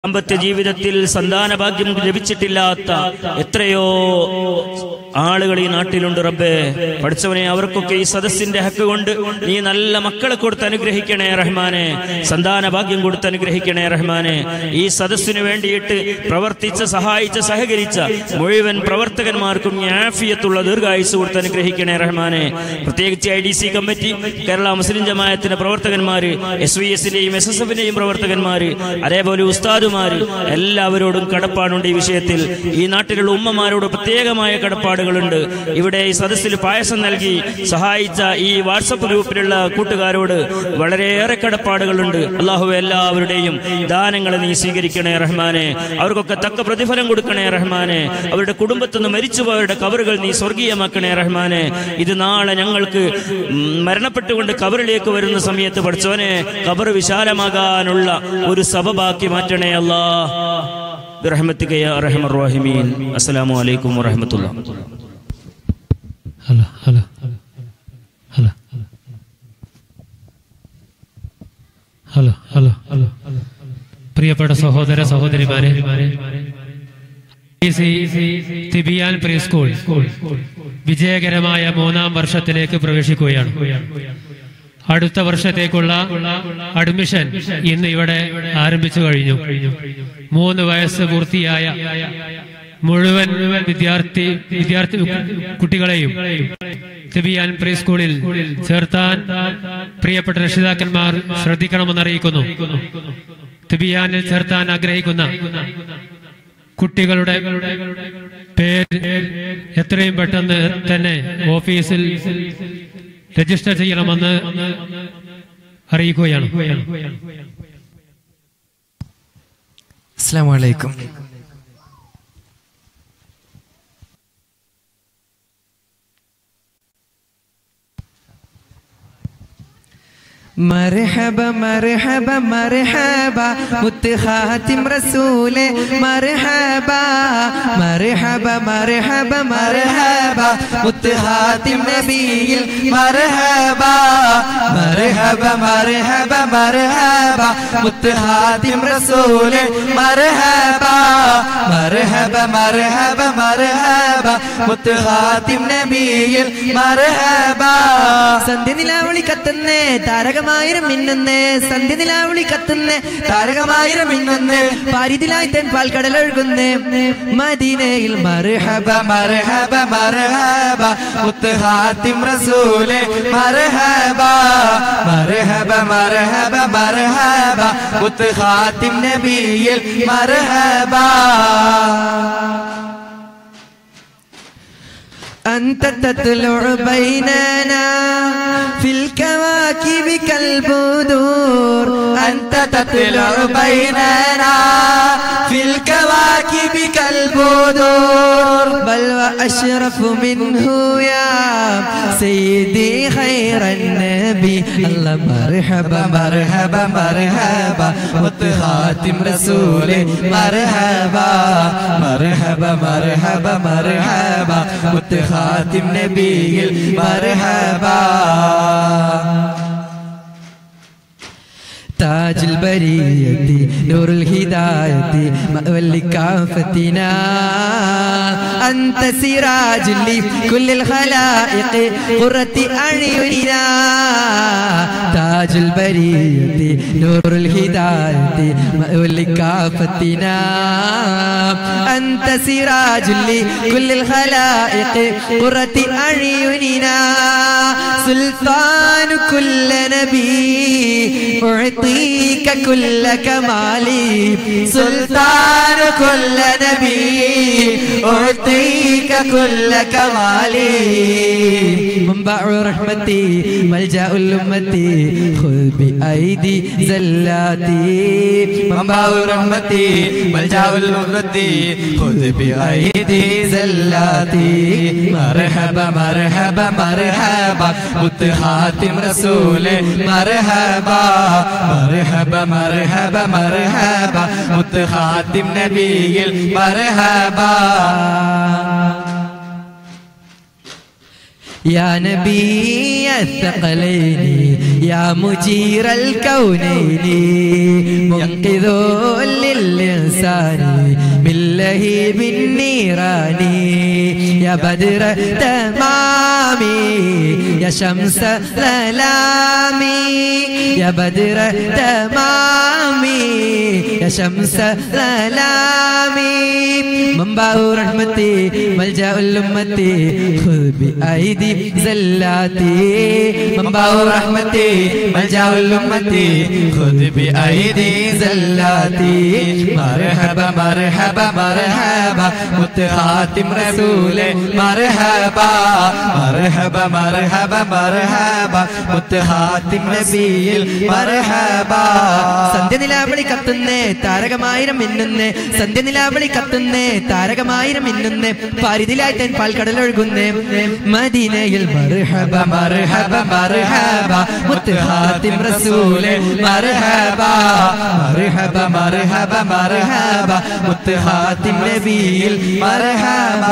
ദാമ്പത്യ ജീവിതത്തിൽ സന്താന ഭാഗ്യം ലഭിച്ചിട്ടില്ലാത്ത എത്രയോ ആളുകൾ ഈ നാട്ടിലുണ്ട് റബ്ബേ പഠിച്ചവനെ അവർക്കൊക്കെ ഈ സദസ്സിന്റെ ഹക്ക് കൊണ്ട് നീ നല്ല മക്കളെ കൊടുത്ത് അനുഗ്രഹിക്കണേ റഹ്മാനെ സന്താന ഭാഗ്യം കൊടുത്ത് അനുഗ്രഹിക്കണേ റഹ്മാനെ ഈ സദസ്സിന് വേണ്ടിയിട്ട് പ്രവർത്തിച്ച് സഹായിച്ച് സഹകരിച്ച മുഴുവൻ പ്രവർത്തകന്മാർക്കും ആഫിയത്തുള്ള ദീർഘായുസ് കൊടുത്ത് അനുഗ്രഹിക്കണേ റഹ്മാനെ പ്രത്യേകിച്ച് I D C committee Kerala Muslim ജമായത്തിന്റെ പ്രവർത്തകന്മാര് എസ് വി എസിന്റെയും എസ് എസ് എഫിന്റെയും പ്രവർത്തകന്മാര് അതേപോലെ ഉസ്താദുമാര് എല്ലാവരോടും കടപ്പാടുണ്ട് ഈ വിഷയത്തിൽ ഈ നാട്ടിലുള്ള ഉമ്മമാരോട് പ്രത്യേകമായ കടപ്പാടുകളുണ്ട് ഇവിടെ ഈ സദസ്സിൽ പായസം നൽകി സഹായിച്ച ഈ വാട്സപ്പ് ഗ്രൂപ്പിലുള്ള കൂട്ടുകാരോട് വളരെയേറെ കടപ്പാടുകളുണ്ട് അള്ളാഹു എല്ലാവരുടെയും ദാനങ്ങളെ നീ സ്വീകരിക്കണേ റഹ്മാനെ അവർക്കൊക്കെ തക്ക പ്രതിഫലം കൊടുക്കണേ റഹ്മാനെ അവരുടെ കുടുംബത്തിൽ നിന്ന് മരിച്ചുപോയവരുടെ കബറുകൾ നീ സ്വർഗീയമാക്കണേ റഹ്മാനെ ഇത് നാളെ ഞങ്ങൾക്ക് ഉം, മരണപ്പെട്ടുകൊണ്ട് കബറിലേക്ക് വരുന്ന സമയത്ത് പഠിച്ചവനെ കബർ വിശാലമാകാനുള്ള ഒരു സബബാക്കി മാറ്റണേ അല്ലാ برحمتك يا ارحم الراحمين السلام عليكم ورحمه الله hello hello hello hello hello hello പ്രിയപ്പെട്ട സഹോദര സഹോദരിമാരെ തിബിയാൻ പ്രീ സ്കൂൾ വിജയകരമായ മൂന്നാം വർഷത്തിലേക്ക് പ്രവേശിക്കുകയാണ് അടുത്ത വർഷത്തേക്കുള്ള അഡ്മിഷൻ ഇന്ന് ഇവിടെ ആരംഭിച്ചു കഴിഞ്ഞു മൂന്ന് വയസ്സ് പൂർത്തിയായ മുഴുവൻ വിദ്യാർത്ഥി വിദ്യാർത്ഥി കുട്ടികളെയും തിബിയാൻ പ്രീ സ്കൂളിൽ ചേർത്താൻ പ്രിയപ്പെട്ട രക്ഷിതാക്കന്മാർ ശ്രദ്ധിക്കണമെന്ന് അറിയിക്കുന്നു തിബിയാനിൽ ചേർത്താൻ ആഗ്രഹിക്കുന്ന കുട്ടികളുടെ പേര് എത്രയും പെട്ടെന്ന് തന്നെ ഓഫീസിൽ രജിസ്റ്റർ ചെയ്യണമെന്ന് അറിയിക്കുകയാണ് അസ്സാം വലൈക്കും مرحبا مرحبا مرحبا مت خاتم رسول مرحبا مرحبا مرحبا مرحبا مت خاتم نبي مرحبا مرحبا مرحبا مرحبا مت خاتم رسول مرحبا مرحبا مرحبا مرحبا مت خاتم نبي مرحبا സന്ധ്യ നിലാവളി കത്തുന്നേ താരകമായിരം മിന്നുന്നേ സന്ധ്യ നിലാവളി കത്തുന്നേ താരകമായിരം മിന്നുന്നേ പാരിതിലായി തൻ പാൽ കടലൊഴുകുന്നേ മദീനയിൽ മർഹബ മർഹബ മർഹബ മുത്ത് ഹാത്തിം റസൂലെ മർഹബ മർഹബ മർഹബ മർഹബ മുത്ത് ഹാത്തിം നബിയിൽ മർഹബ أنت تطلع بيننا في الكواكب كالبدور أنت تطلع بيننا في الكواكب كالبدور بل وأشرف منه يا سيدي خير النبي الله مرحبا مرحبا مرحبا وخاتم رسولي مرحبا مرحبا مرحبا مرحبا خاتم نبي المرحبا تاج البرية نور الهداية مأوى لكافتنا أنت سراج لكل الخلائق قرة أعيننا تاج البرية نور الهداية مأوى لكافتنا أنت سراج لكل الخلائق قرة أعيننا سلطان كل نبي أعطيك كل كمالي سلطان كل نبي أعطيك كل كمالي منبع رحمتي ملجأ الأمة خذ بأيدي زلاتي منبع رحمتي ملجأ الأمة خذ بأيدي زلاتي مرحبا مرحبا مرحبا مت خاتم رسول مرحبا مرحبا مرحبا مرحبا مت خاتم نبي مرحبا يا نبي الثقلين يا مجير الكونين منقذ للإنسان من لهيب النيران يا بدر تمامي يا شمس ظلامي يا بدر تمامي يا شمس ظلامي منبع رحمتي ملجأ الأمة خذ بأيدي زلاتي منبع رحمتي ملجأ الأمة خذ بأيدي زلاتي مرحبا مرحبا مرحبا متخاتم رسولي مرحبا مرحبا مرحبا مرحبا മുത്തഹാത്തിം നബിയിൽ മർഹബ സന്ധ്യനിലാവളി കത്തുന്നേ താരകമായിരം മിന്നുന്നേ സന്ധ്യനിലാവളി കത്തുന്നേ താരകമായിരം മിന്നുന്നേ പാരിതിലായി തൻ പാൽക്കടലൊഴുകുന്നേ മദീനയിൽ മർഹബ മർഹബ മർഹബ മുത്തഹാത്തിം റസൂലെ മർഹബ മർഹബ മർഹബ മർഹബ മുത്തഹാത്തിം നബിയിൽ മർഹബ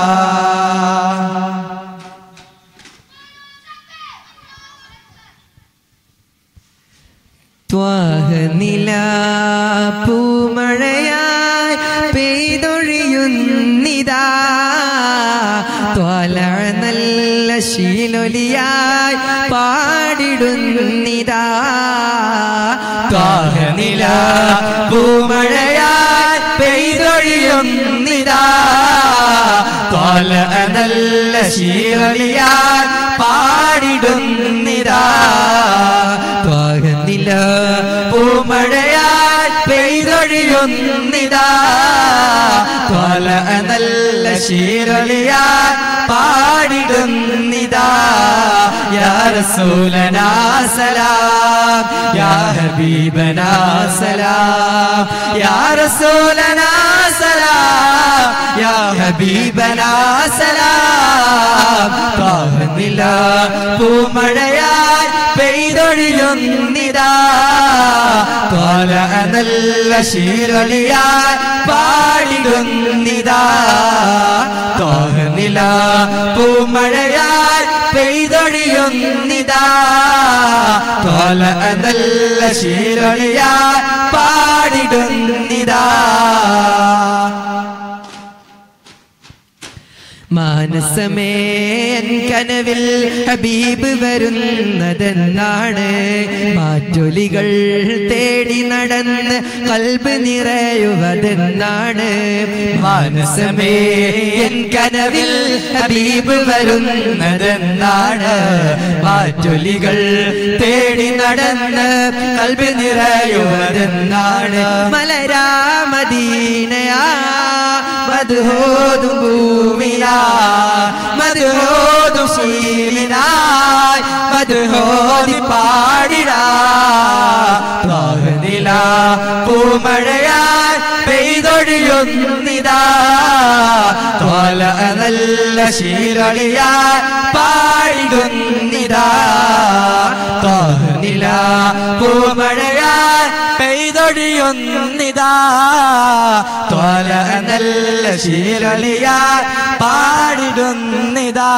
പൂമഴയായി പെയ്തൊഴിയുന്നിതാ ത്വല നല്ല ശീലൊലിയായി പാടിടുന്നിതാ ത്വാഹനില പൂമഴയായി പെയ്തൊഴിയുന്നിതാ ത്വല നല്ല ശീലൊലിയായി പാടിടുന്നിതാ ത്വാഹനില പൂമഴയാൽ പെയ്തൊഴിയുന്നിതാ ത്വല നല്ല ശീരളിയാൽ പാടിടുന്നിതാ യാ റസൂലനാ സലാം യാ ഹബീബനാ സലാം യാ റസൂലനാ സലാം യാ ഹബീബനാ സലാം താഹനില പൂമഴയായി പെയ്തൊഴിയുന്നിതാ ത്വല നല്ല ശീരളിയായി പാടിടുന്നിതാ തോഹനില പൂമഴയായി പെയ്തൊഴിയുന്നിതാ ത്വല നല്ല ശീരളിയായി പാടിടുന്നിതാ മാനസമേ എൻ കനവിൽ ഹബീബ് വരുന്നതെന്നാണ് മാറ്റൊലികൾ തേടി നടന്ന് കൽബ് നിറയുവതെന്നാണ് മാനസമേ എൻ കനവിൽ ഹബീബ് വരുന്നതെന്നാണ് മാറ്റൊലികൾ തേടി നടന്ന് കൽബ് നിറയുവതെന്നാണ് മലരാമദീനയാ മധുഹോതും ഭൂമിയാ മധുഹോതും ശീലിനായി മധുഹോതി പാടിടാ ത്വാഹനില പൂമഴയാൽ പെയ്തൊഴിയുന്നിതാ ത്വല നല്ല ശീലളിയാൽ പാടിടുന്നിതാ ത്വാഹനില പൂമഴയാൽ പെയ്തൊഴിയുന്നിതാ ത്വല നല്ല ശീലളിയാൽ പാടിടുന്നിതാ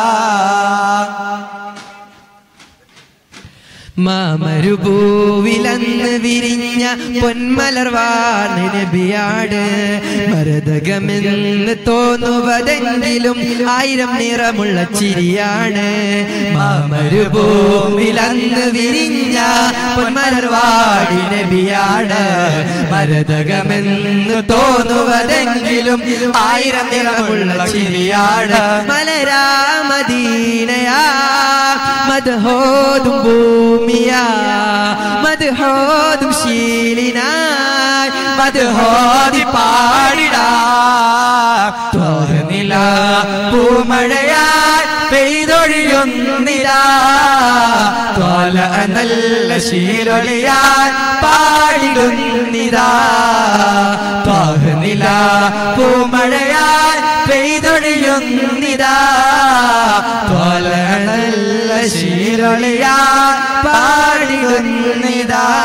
മാമരുഭൂവിലന്ന് വിരിഞ്ഞ പൊന്മലർവാണ് നബിയാട് മരതകമെന്ന് തോന്നുവതെങ്കിലും ആയിരം നിറമുള്ള ചിരിയാണ് മാമരുഭൂവിലന്ന് വിരിഞ്ഞ പൊന്മലർവാടി നബിയാണ് മരതകമെന്ന് തോന്നുവതെങ്കിലും ആയിരം നിറമുള്ള ചിരിയാണ് മലരാമദീനയാ മധോതും ഭൂമിയാ മധോതും ശീലിനായി മധോതി പാടിടാ തോന്നുന്നില്ല പൂമഴയാൽ പെയ്തൊഴിയുന്നില്ല ത്വല നല്ല ശീലൊളിയാൽ പാടിടുന്നിതാ തോന്നുന്നില്ല പൂമഴയാൽ പെയ്തൊഴിയുന്നിതാ ത്വല നല്ല ശീലൊളിയാൽ പാടിടുന്നിതാ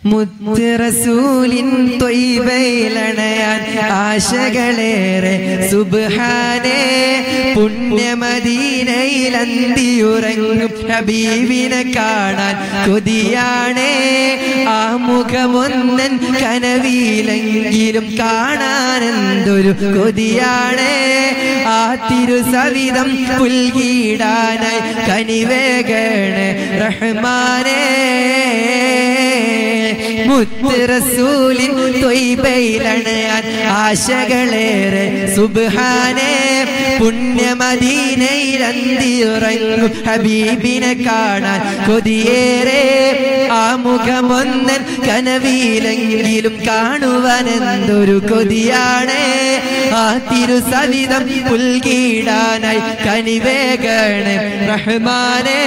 മുത്തറസൂലിൻ തൊയ്ബയിലണയാൻ ആശകളേറെ സുബ്ഹാനേ പുണ്യമദീനയിൽ അന്തിയുറങ്ങും ഹബീബിനെ കാണാൻ കൊതിയാണേ ആ മുഖമൊന്നൻ കനവിയിലെങ്കിലും കാണാൻ എന്തൊരു കൊതിയാണേ ആ തിരുസവിധം പുൽകിടാനായി കനിവേകണേ റഹ്മാനേ മുത്തറസൂലിൻ തൊയ്ബയിലണയാൻ ആശകളേറെ സുബ്ഹാനേ പുണ്യമദീനയിൽ അന്തിയുറങ്ങും ഹബീബിനെ കാണാൻ കൊതിയേറെ ആ മുഖമൊന്നൻ കനവിയിലെങ്കിലും കാണുവാൻ എന്തൊരു കൊതിയാണ് ആ തിരുസവിധം പുൽകീടാനായി കനിവേകണ റഹ്മാനേ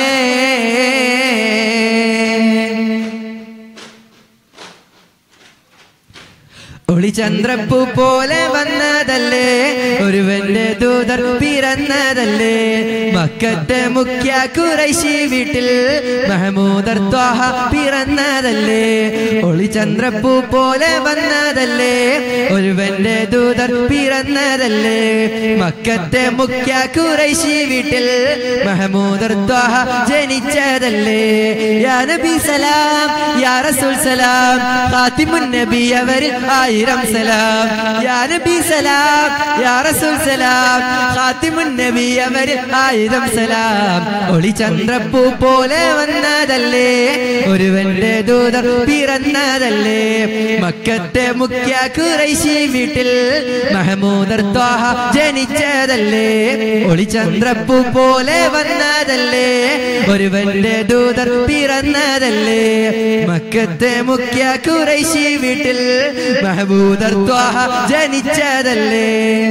ഒളിചന്ദ്രപ്പൂ പോലെ വന്നതല്ലേ ഒരുവന്റെ ദൂതർ പിറന്നതല്ലേ മക്കത്തെ മുഖ്യ കുറൈശി വീട്ടിൽ മഹമൂദർ ത്വാഹ പിറന്നതല്ലേ ഒളിചന്ദ്രപ്പൂ പോലെ വന്നതല്ലേ ഒരുവന്റെ ദൂതർ പിറന്നതല്ലേ മക്കത്തെ മുഖ്യ കുറൈശി വീട്ടിൽ മഹമൂദർ ത്വാഹ ജനിച്ചതല്ലേ യാ നബി സലാം യാ റസൂൽ സലാം ഖാത്തിമുൻ നബി അവരിൽ ആയിരം സലാം യാ നബി സലാം യാ റസൂൽ സലാം ഖാത്തിമുൻ നബി അവരിൽ ആയിരം സലാം ഒളി ചന്ദ്രപ്പൂ പോലെ വന്നതല്ലേ ഒരുവന്റെ ദൂതർ പിറന്നതല്ലേ മക്കത്തെ മുഖ്യ കുറൈശി വീട്ടിൽ മഹമൂദർ ത്വാഹ ജനിച്ചതല്ലേ ഒളി ചന്ദ്രപ്പൂ പോലെ വന്നതല്ലേ ഒരുവന്റെ ദൂതർ പിറന്നതല്ലേ മക്കത്തെ മുഖ്യ കുറൈശി വീട്ടിൽ മഹബൂദർ ത്വാഹ ജനിച്ചതല്ലേ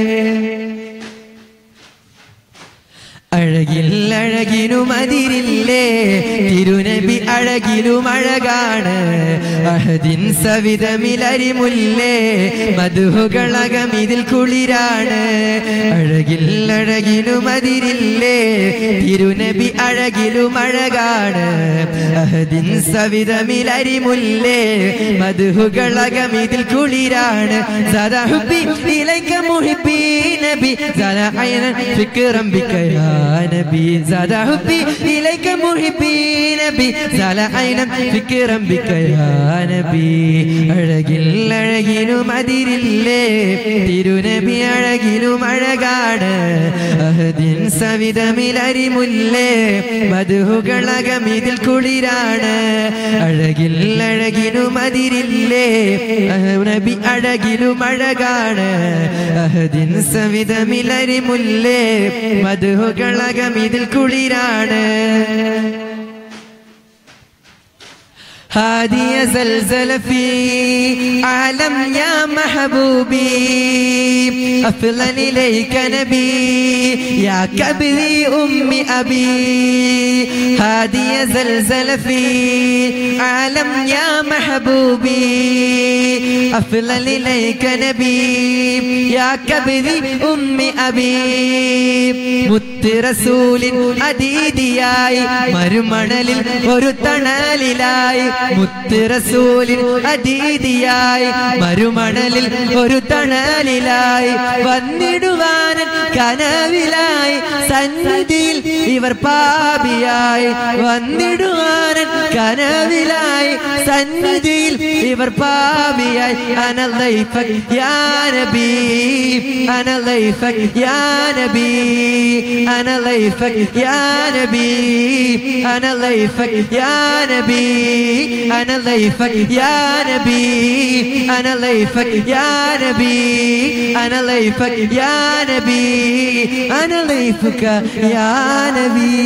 അഴകിൽ അഴകിനും അതിരില്ലേ തിരുനബി അഴകിലും അഴകാണ് അഹദിൻ സവിതമിലരിമുല്ലേ മധുകളകമിതിൽ കുളിരാണ് അഴകിൽ അഴകിനും അതിരില്ലേ തിരുനബി അഴകിലും അഴകാണ് അഹദിൻ സവിതമിലരിമുല്ലേ മധുകളകമിതിൽ കുളിരാണ് സദാ ഹുബി ഇലൈക മുഹിബി നബി സദാ ഐന ഫിക്റം ബികയാ നബി സദാ ഹുബി ഇലൈക മുഹിബി നബി സദാ ഐന ഫിക്റം ബികയാ നബി അഴകിൽ അഴകിനും അതിരില്ലേ തിരുനബി അഴകിലും അഴകാണ് അഹദിൻ സവിതമിലരിമുല്ലേ മധുകളകമിതിൽ കുളിരാണ് അഴകിൽ അഴകിനും അതിരില്ലേ നബി അഴകിലും അഴകാണ് അഹദിൻ സവിതമിലരിമുല്ലേ മധുകളകമിതിൽ കുളിരാണ് هادي زلزل في عالم يا محبوبي أفضل إليك نبي يا كبري أم أبي هادي زلزل في عالم يا محبوبي أفضل إليك نبي يا كبري أم أبي മുത്ത് റസൂലിൻ അതീതിയായി മരുമണലിൽ ഒരു തണലിലായി മുത്ത് റസൂലിൻ അതീതിയായി മരുമണലിൽ ഒരു തണലിലായി വന്നിടുവാനൻ കനവിലായി സന്നിധിയിൽ ഇവർ പാപിയായി വന്നിടുവാനൻ കനവിലായി സന്നിധിയിൽ ഇവർ പാപിയായി അനലൈഫക് യാ നബി അനലൈഫക് യാ നബി أنا ضيفك يا نبي أنا ضيفك يا نبي أنا ضيفك يا نبي أنا ضيفك يا نبي أنا ضيفك يا نبي أنا ضيفك يا نبي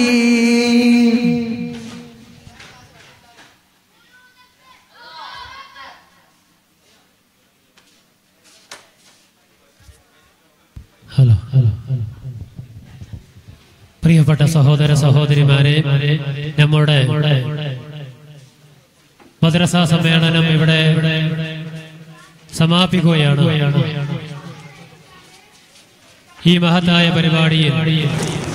ഹലോ ഹലോ പ്രിയപ്പെട്ട സഹോദര സഹോദരിമാരെ നമ്മുടെ മദ്രസ സമ്മേളനം ഇവിടെ സമാപിക്കുകയാണ് ഈ മഹത്തായ പരിപാടിയിൽ